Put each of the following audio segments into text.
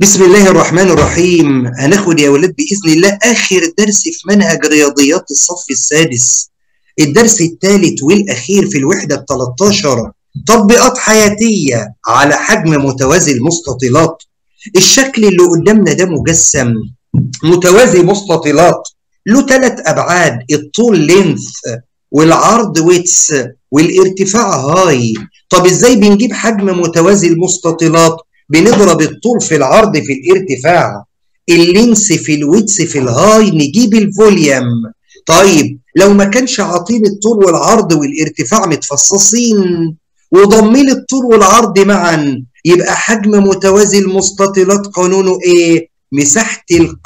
بسم الله الرحمن الرحيم هناخد يا ولاد بإذن الله آخر درس في منهج رياضيات الصف السادس الدرس الثالث والأخير في الوحدة ال 13 تطبيقات حياتية على حجم متوازي المستطيلات الشكل اللي قدامنا ده مجسم متوازي مستطيلات له ثلاث أبعاد الطول لينث والعرض ويتس والارتفاع هاي طب ازاي بنجيب حجم متوازي المستطيلات بنضرب الطول في العرض في الارتفاع اللينس في الويتس في الهاي نجيب الفوليوم طيب لو ما كانش عاطين الطول والعرض والارتفاع متفصصين وضمين الطول والعرض معا يبقى حجم متوازي المستطيلات قانونه ايه مساحة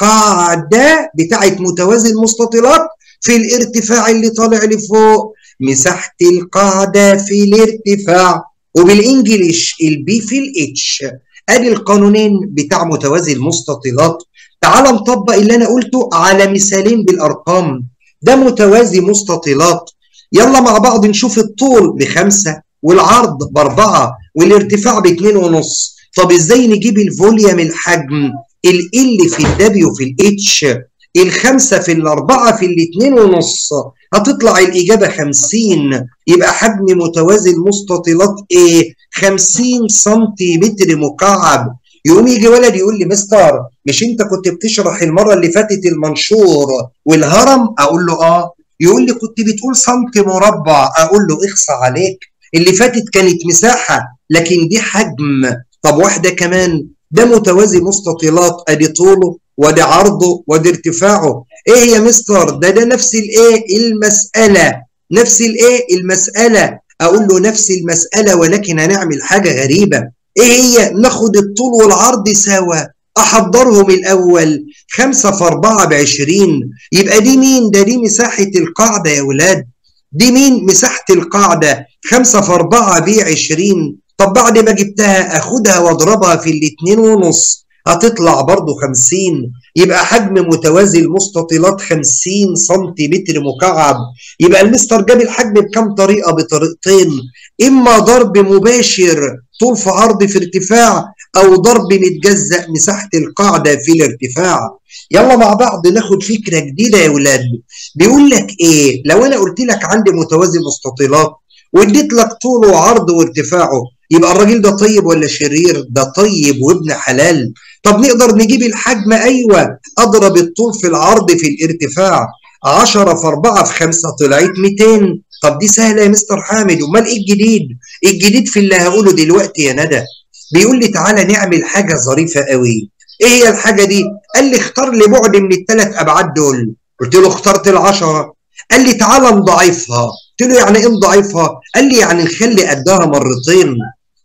القاعدة بتاعت متوازي المستطيلات في الارتفاع اللي طالع لفوق مساحة القاعدة في الارتفاع وبالانجليش البي في الاتش ادي القانونين بتاع متوازي المستطيلات تعال نطبق اللي انا قلته على مثالين بالارقام ده متوازي مستطيلات يلا مع بعض نشوف الطول بخمسة والعرض باربعة والارتفاع باتنين ونص طب ازاي نجيب الفوليوم الحجم ال ال في الدبليو في الاتش الخمسة في الأربعة في الاتنين ونص هتطلع الإجابة خمسين يبقى حجم متوازي المستطيلات إيه؟ خمسين سنتيمتر مكعب يقوم يجي ولد يقول لي مستر مش أنت كنت بتشرح المرة اللي فاتت المنشور والهرم؟ أقول له آه يقول لي كنت بتقول سنتي مربع أقول له اخصى عليك اللي فاتت كانت مساحة لكن دي حجم طب واحدة كمان ده متوازي مستطيلات ادي طوله وادي عرضه وادي ارتفاعه ايه يا مستر ده ده نفس الايه المساله نفس الايه المساله اقول له نفس المساله ولكن هنعمل حاجه غريبه ايه هي ناخد الطول والعرض سوا احضرهم الاول خمسة في أربعة بعشرين يبقى دي مين ده دي مساحة القاعدة يا ولاد دي مين مساحة القاعدة خمسة في أربعة بعشرين طب بعد ما جبتها اخدها واضربها في الاتنين ونص هتطلع برضو خمسين يبقى حجم متوازي المستطيلات خمسين سنتيمتر مكعب يبقى المستر جاب الحجم بكم طريقة بطريقتين إما ضرب مباشر طول في عرض في ارتفاع أو ضرب متجزأ مساحة القاعدة في الارتفاع يلا مع بعض ناخد فكرة جديدة يا ولاد بيقول لك إيه لو أنا قلت لك عندي متوازي مستطيلات واديت لك طوله وعرضه وارتفاعه يبقى الراجل ده طيب ولا شرير ده طيب وابن حلال طب نقدر نجيب الحجم ايوه اضرب الطول في العرض في الارتفاع 10 في 4 في 5 طلعت 200 طب دي سهله يا مستر حامد امال ايه الجديد الجديد في اللي هقوله دلوقتي يا ندى بيقول لي تعالى نعمل حاجه ظريفه قوي ايه هي الحاجه دي قال لي اختار لي بعد من الثلاث ابعاد دول قلت له اخترت العشرة قال لي تعالى نضاعفها قلت له يعني ايه نضاعفها قال لي يعني نخلي قدها مرتين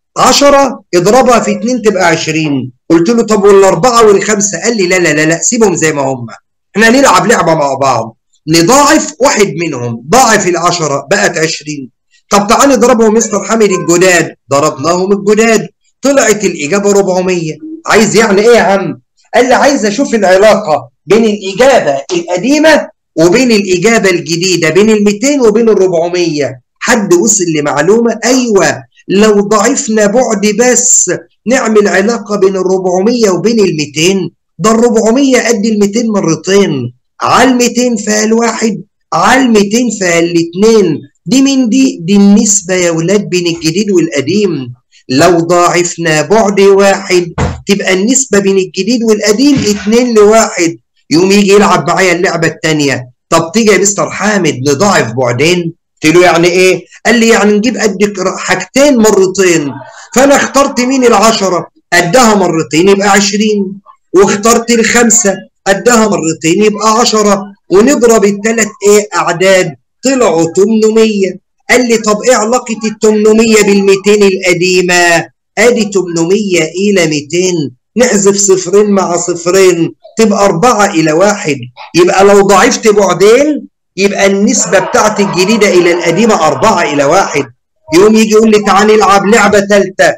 10 اضربها في 2 تبقى 20 قلت له طب والاربعه والخمسه قال لي لا لا لا لا سيبهم زي ما هم احنا هنلعب لعبه مع بعض نضاعف واحد منهم ضاعف العشرة بقت 20 طب تعال نضربهم مستر حامد الجداد ضربناهم الجداد طلعت الاجابه 400 عايز يعني ايه يا عم قال لي عايز اشوف العلاقه بين الاجابه القديمه وبين الاجابه الجديده بين ال 200 وبين ال 400 حد وصل لمعلومه ايوه لو ضعفنا بعد بس نعمل علاقة بين ال 400 وبين ال 200 ده ال 400 قد ال 200 مرتين على ال 200 فيها الواحد على ال 200 فيها الاثنين دي من دي دي النسبة يا ولاد بين الجديد والقديم لو ضاعفنا بعد واحد تبقى النسبة بين الجديد والقديم اتنين لواحد يقوم يجي يلعب معايا اللعبة التانية طب تيجي يا مستر حامد نضاعف بعدين قلت له يعني ايه؟ قال لي يعني نجيب قد حاجتين مرتين فانا اخترت مين العشرة قدها مرتين يبقى عشرين واخترت الخمسة قدها مرتين يبقى عشرة ونضرب الثلاث ايه اعداد طلعوا 800 قال لي طب ايه علاقة ال 800 بال 200 القديمة؟ ادي 800 الى 200 نحذف صفرين مع صفرين تبقى 4 الى 1 يبقى لو ضعفت بعدين يبقى النسبة بتاعت الجديدة إلى القديمة أربعة إلى واحد يقوم يجي يقول لي تعال نلعب لعبة ثالثة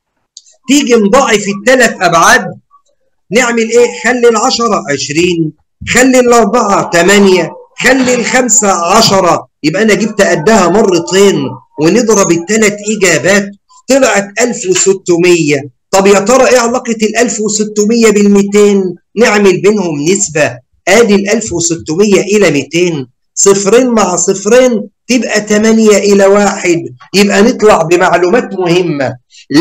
تيجي نضاعف الثلاث أبعاد نعمل إيه؟ خلي العشرة عشرين خلي الأربعة ثمانية خلي الخمسة عشرة يبقى أنا جبت قدها مرتين ونضرب الثلاث إجابات طلعت 1600 طب يا ترى ايه علاقه ال 1600 بال 200 نعمل بينهم نسبه ادي ال 1600 الى 200 صفرين مع صفرين تبقى 8 الى 1 يبقى نطلع بمعلومات مهمه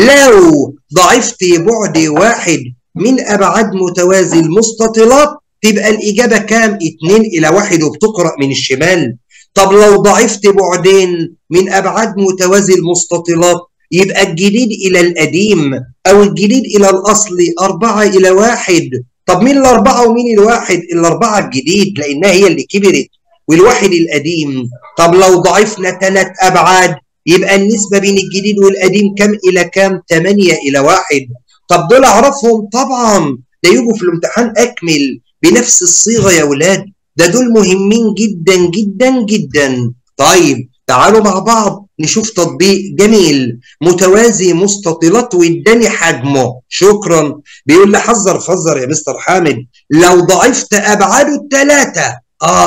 لو ضعفت بعد واحد من ابعاد متوازي المستطيلات تبقى الاجابه كام 2 الى 1 وبتقرا من الشمال طب لو ضعفت بعدين من ابعاد متوازي المستطيلات يبقى الجديد الى القديم او الجديد الى الاصلي 4 الى 1 طب مين الاربعه ومين الواحد الاربعه الجديد لانها هي اللي كبرت والواحد القديم طب لو ضعفنا ثلاث ابعاد يبقى النسبه بين الجديد والقديم كم الى كم 8 الى 1 طب دول اعرفهم طبعا ده يجوا في الامتحان اكمل بنفس الصيغه يا ولاد ده دول مهمين جدا جدا جدا طيب تعالوا مع بعض نشوف تطبيق جميل متوازي مستطيلات واداني حجمه شكرا بيقول لي حذر فذر يا مستر حامد لو ضعفت ابعاده الثلاثه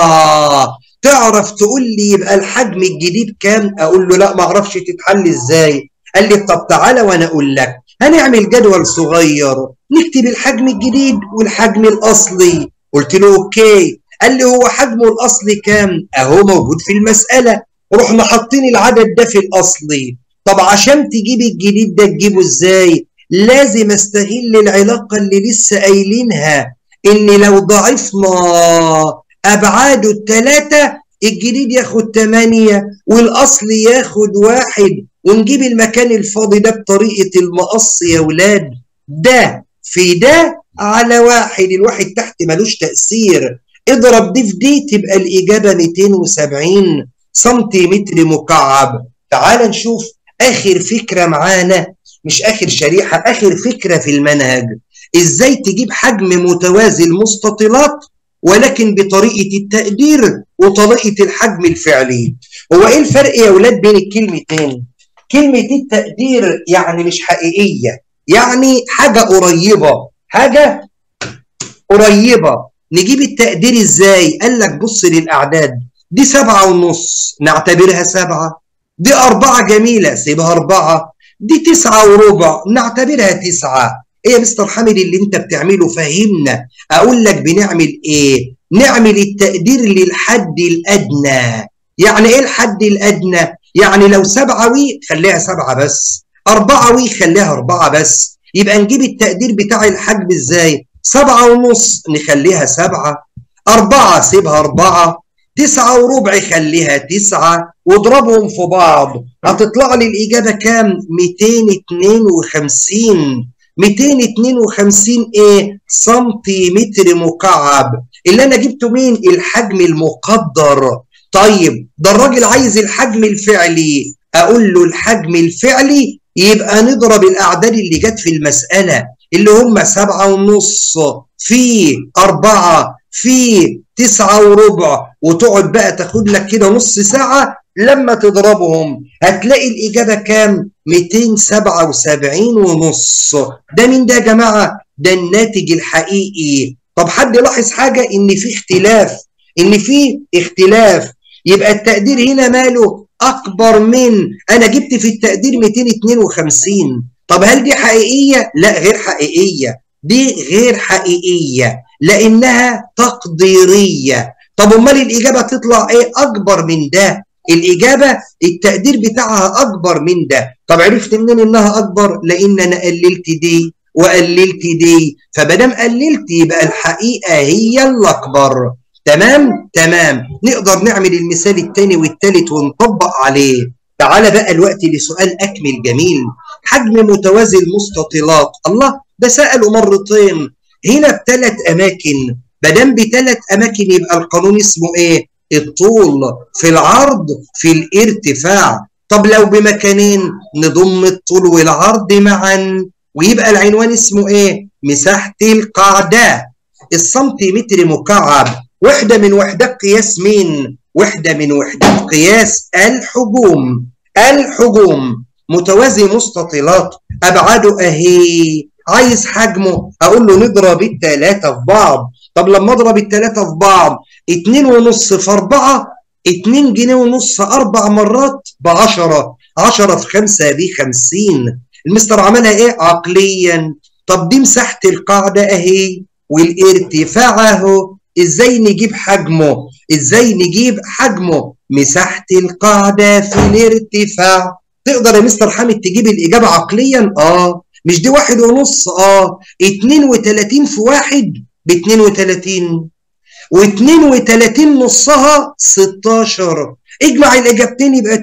اه تعرف تقول لي يبقى الحجم الجديد كام اقول له لا ما اعرفش تتحل ازاي قال لي طب تعالى وانا اقول لك هنعمل جدول صغير نكتب الحجم الجديد والحجم الاصلي قلت له اوكي قال لي هو حجمه الاصلي كام اهو موجود في المساله رحنا حاطين العدد ده في الاصلي طب عشان تجيب الجديد ده تجيبه ازاي لازم استغل العلاقه اللي لسه قايلينها ان لو ضعفنا ابعاده الثلاثه الجديد ياخد 8 والاصل ياخد واحد ونجيب المكان الفاضي ده بطريقه المقص يا ولاد ده في ده على واحد الواحد تحت ملوش تاثير اضرب دي في دي تبقى الاجابه 270 سنتيمتر مكعب تعال نشوف اخر فكره معانا مش اخر شريحه اخر فكره في المنهج ازاي تجيب حجم متوازي المستطيلات ولكن بطريقه التقدير وطريقه الحجم الفعلي هو ايه الفرق يا ولاد بين الكلمتين كلمه التقدير يعني مش حقيقيه يعني حاجه قريبه حاجه قريبه نجيب التقدير ازاي قال لك بص للاعداد دي سبعة ونص نعتبرها سبعة دي أربعة جميلة سيبها أربعة دي تسعة وربع نعتبرها تسعة إيه يا مستر حامد اللي أنت بتعمله فهمنا أقول لك بنعمل إيه نعمل التقدير للحد الأدنى يعني إيه الحد الأدنى يعني لو سبعة وي خليها سبعة بس أربعة وي خليها أربعة بس يبقى نجيب التقدير بتاع الحجم إزاي سبعة ونص نخليها سبعة أربعة سيبها أربعة تسعة وربع خليها تسعة واضربهم في بعض هتطلع لي الإجابة كام؟ 252 252 إيه؟ سنتيمتر مكعب اللي أنا جبته مين؟ الحجم المقدر طيب ده الراجل عايز الحجم الفعلي أقول له الحجم الفعلي يبقى نضرب الأعداد اللي جت في المسألة اللي هم سبعة ونص في أربعة في تسعة وربع وتقعد بقى تاخد لك كده نص ساعة لما تضربهم هتلاقي الإجابة كام؟ 277 ونص ده مين ده يا جماعة؟ ده الناتج الحقيقي طب حد لاحظ حاجة إن في اختلاف إن في اختلاف يبقى التقدير هنا ماله أكبر من أنا جبت في التقدير 252 طب هل دي حقيقية؟ لا غير حقيقية دي غير حقيقية لأنها تقديرية طب أمال الإجابة تطلع إيه أكبر من ده الإجابة التقدير بتاعها أكبر من ده طب عرفت منين إنها أكبر لأن أنا قللت دي وقللت دي فمادام قللت يبقى الحقيقة هي الأكبر تمام تمام نقدر نعمل المثال الثاني والثالث ونطبق عليه تعال بقى الوقت لسؤال أكمل جميل حجم متوازي المستطيلات الله ده سأله مرتين هنا بثلاث أماكن مادام بثلاث أماكن يبقى القانون اسمه إيه؟ الطول في العرض في الارتفاع طب لو بمكانين نضم الطول والعرض معا ويبقى العنوان اسمه إيه؟ مساحة القاعدة السنتيمتر مكعب وحدة من وحدات قياس مين؟ وحدة من وحدات قياس الحجوم الحجوم متوازي مستطيلات أبعاده أهي عايز حجمه اقول له نضرب الثلاثه في بعض طب لما اضرب الثلاثه في بعض 2 ونص في 4 2 جنيه ونص اربع مرات ب 10 10 في 5 ب 50 المستر عملها ايه عقليا طب دي مساحه القاعده اهي والارتفاع اهو ازاي نجيب حجمه ازاي نجيب حجمه مساحه القاعده في الارتفاع تقدر يا مستر حامد تجيب الاجابه عقليا اه مش دي واحد ونص اه 32 في واحد ب 32 و32 نصها 16 اجمع الاجابتين يبقى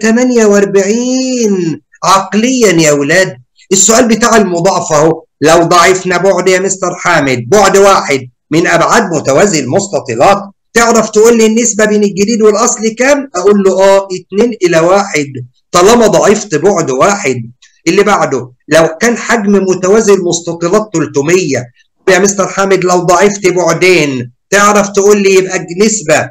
48 عقليا يا ولاد السؤال بتاع المضاعفه اهو لو ضعفنا بعد يا مستر حامد بعد واحد من ابعاد متوازي المستطيلات تعرف تقول لي النسبه بين الجديد والاصلي كام؟ اقول له اه 2 الى 1 طالما ضعفت بعد واحد اللي بعده لو كان حجم متوازي المستطيلات 300 يا مستر حامد لو ضعفت بعدين تعرف تقول لي يبقى نسبه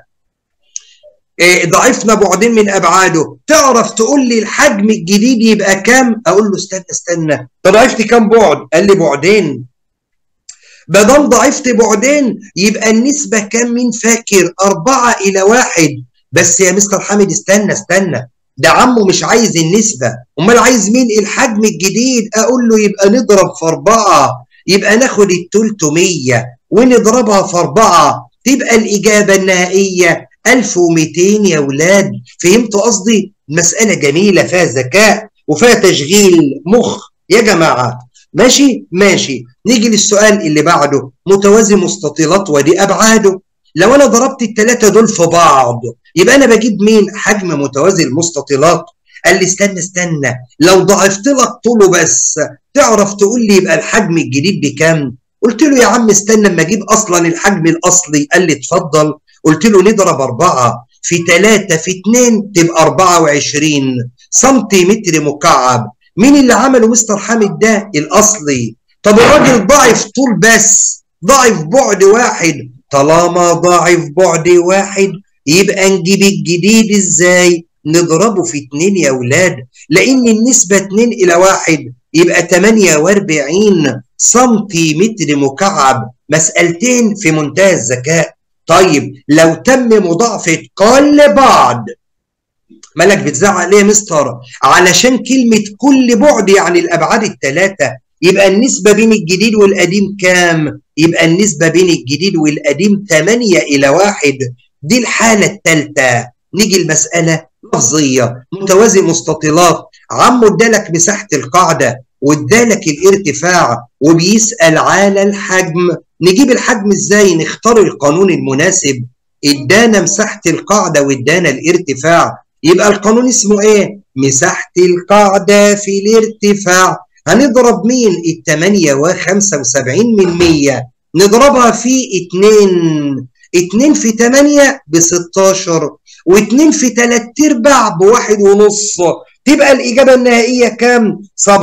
إيه ضعفنا بعدين من ابعاده تعرف تقول لي الحجم الجديد يبقى كام اقول له استنى استنى ضعفت كام بعد قال لي بعدين ما دام ضعفت بعدين يبقى النسبه كام مين فاكر أربعة إلى واحد بس يا مستر حامد استنى استنى ده عمه مش عايز النسبة أمال عايز مين الحجم الجديد أقول له يبقى نضرب في أربعة يبقى ناخد ال 300 ونضربها في أربعة تبقى الإجابة النهائية 1200 يا ولاد فهمتوا قصدي؟ مسألة جميلة فيها ذكاء وفيها تشغيل مخ يا جماعة ماشي ماشي نيجي للسؤال اللي بعده متوازي مستطيلات ودي أبعاده لو أنا ضربت الثلاثة دول في بعض يبقى أنا بجيب مين حجم متوازي المستطيلات قال لي استنى استنى لو ضعفت لك طوله بس تعرف تقول لي يبقى الحجم الجديد بكام قلت له يا عم استنى اما اجيب اصلا الحجم الاصلي قال لي اتفضل قلت له نضرب أربعة في 3 في 2 تبقى 24 سنتيمتر مكعب مين اللي عمله مستر حامد ده الاصلي طب الراجل ضعف طول بس ضعف بعد واحد طالما ضعف بعد واحد يبقى نجيب الجديد ازاي نضربه في 2 يا ولاد لان النسبه 2 الى 1 يبقى 48 سنتيمتر مكعب مسألتين في منتهى الذكاء طيب لو تم مضاعفة كل بعد مالك بتزعق ليه يا مستر علشان كلمة كل بعد يعني الأبعاد الثلاثة يبقى النسبة بين الجديد والقديم كام؟ يبقى النسبة بين الجديد والقديم 8 إلى 1 دي الحالة الثالثة نيجي المسألة لفظية متوازي مستطيلات عمو ادالك مساحة القاعدة وادالك الارتفاع وبيسأل على الحجم نجيب الحجم ازاي نختار القانون المناسب ادانا مساحة القاعدة وادانا الارتفاع يبقى القانون اسمه ايه مساحة القاعدة في الارتفاع هنضرب مين التمانية وخمسة وسبعين من مية نضربها في اتنين اتنين في تمانية بستاشر واتنين في تلات ارباع بواحد ونص تبقى الإجابة النهائية كام؟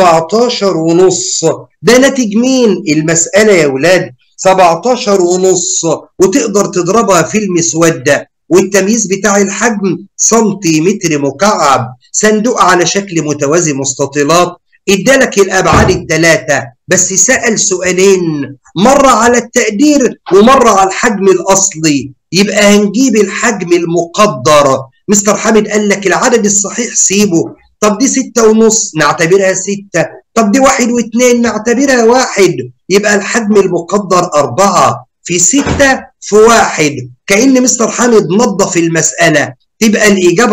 17 ونص ده ناتج مين؟ المسألة يا ولاد 17 ونص وتقدر تضربها في المسودة والتمييز بتاع الحجم سنتيمتر مكعب صندوق على شكل متوازي مستطيلات ادالك الابعاد الثلاثه بس سال سؤالين مره على التقدير ومره على الحجم الاصلي يبقى هنجيب الحجم المقدر مستر حامد قال لك العدد الصحيح سيبه طب دي ستة ونص نعتبرها ستة طب دي واحد واثنين نعتبرها واحد يبقى الحجم المقدر أربعة في ستة في واحد كأن مستر حامد نظف المسألة تبقى الإجابة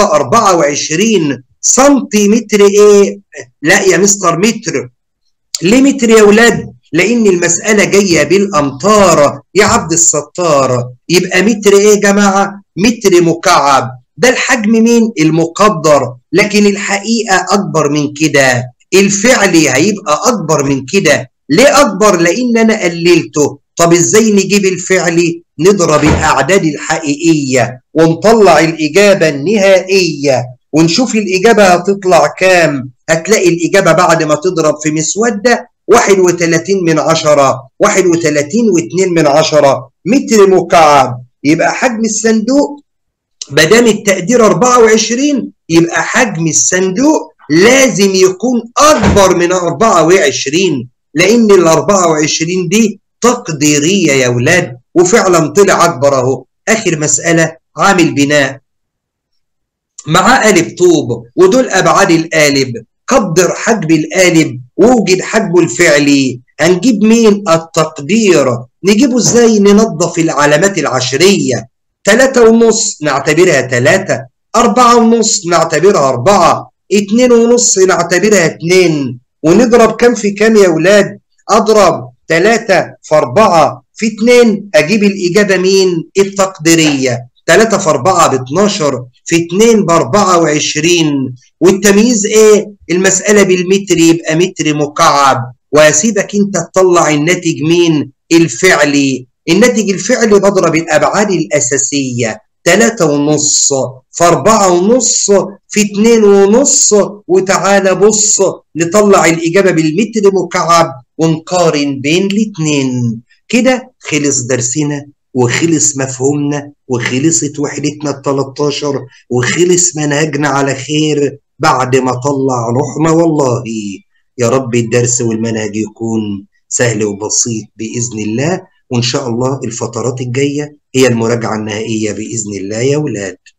24 سنتيمتر إيه؟ لا يا مستر متر ليه متر يا ولاد؟ لأن المسألة جاية بالأمتار يا عبد الستار يبقى متر إيه يا جماعة؟ متر مكعب ده الحجم مين؟ المقدر لكن الحقيقة أكبر من كده الفعلي هيبقى أكبر من كده ليه أكبر؟ لأن أنا قللته طب إزاي نجيب الفعلي؟ نضرب الأعداد الحقيقية ونطلع الإجابة النهائية ونشوف الإجابة هتطلع كام هتلاقي الإجابة بعد ما تضرب في مسودة 31 من عشرة 31 و2 من عشرة متر مكعب يبقى حجم الصندوق ما دام التقدير 24 يبقى حجم الصندوق لازم يكون اكبر من 24 لان ال 24 دي تقديريه يا ولاد وفعلا طلع اكبر اهو اخر مساله عامل بناء معاه قالب طوب ودول ابعاد القالب قدر حجب القالب ووجد حجبه الفعلي هنجيب مين التقدير نجيبه ازاي ننظف العلامات العشرية تلاتة ونص نعتبرها تلاتة أربعة ونص نعتبرها أربعة اتنين ونص نعتبرها اتنين ونضرب كم في كم يا ولاد أضرب تلاتة في أربعة في اتنين أجيب الإجابة مين التقديرية تلاتة في أربعة ب 12 في اتنين ب 24 والتمييز إيه المسألة بالمتر يبقى متر مكعب وهسيبك أنت تطلع الناتج مين الفعلي الناتج الفعلي بضرب الأبعاد الأساسية تلاتة ونص في أربعة ونص في اتنين ونص وتعالى بص نطلع الإجابة بالمتر مكعب ونقارن بين الاتنين كده خلص درسنا وخلص مفهومنا وخلصت وحدتنا ال 13 وخلص منهجنا على خير بعد ما طلع روحنا والله يا رب الدرس والمنهج يكون سهل وبسيط بإذن الله وإن شاء الله الفترات الجاية هي المراجعة النهائية بإذن الله يا ولاد